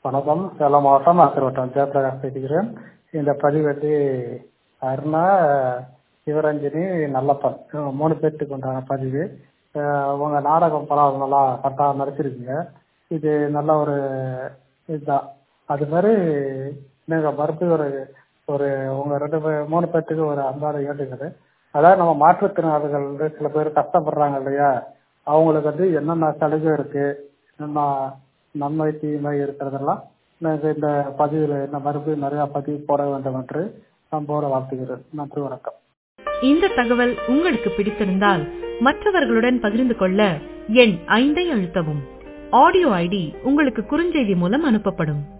வணக்கம் சேலம் மாவட்டம் ஆத்திரவட்டம் ஜெயபிரகாஷ் பேசுகிறேன் இந்த பதிவு வந்து அருணா சிவரஞ்சனி நல்லப்பன் இவங்க மூணு பேர்த்துக்கு உண்டான பதிவு அஹ் உங்க நாடகம் படம் நல்லா கரெக்டாக நடிச்சிருக்கீங்க இது நல்ல ஒரு இதுதான் அது மாதிரி நீங்கள் மறுபடியும் ஒரு ஒரு உங்க ரெண்டு பேர் மூணு பேர்த்துக்கு ஒரு அன்பான வேண்டுகிறது அதாவது நம்ம மாற்றுத்திறனாளிகள் வந்து சில பேர் கஷ்டப்படுறாங்க இல்லையா அவங்களுக்கு வந்து என்னென்ன சலுகை இருக்கு என்னென்ன நன்மை தீமை இருக்கிறதெல்லாம் நாங்கள் இந்த பதிவில் என்ன மறுபடியும் நிறையா பதிவு போட வேண்டும் என்று அன்போடு வாழ்த்துகிறேன் நன்றி வணக்கம் இந்த தகவல் உங்களுக்கு பிடித்திருந்தால் மற்றவர்களுடன் பகிர்ந்து கொள்ள எண் ஐந்தை அழுத்தவும் ஆடியோ ஐடி உங்களுக்கு குறுஞ்செய்தி மூலம் அனுப்பப்படும்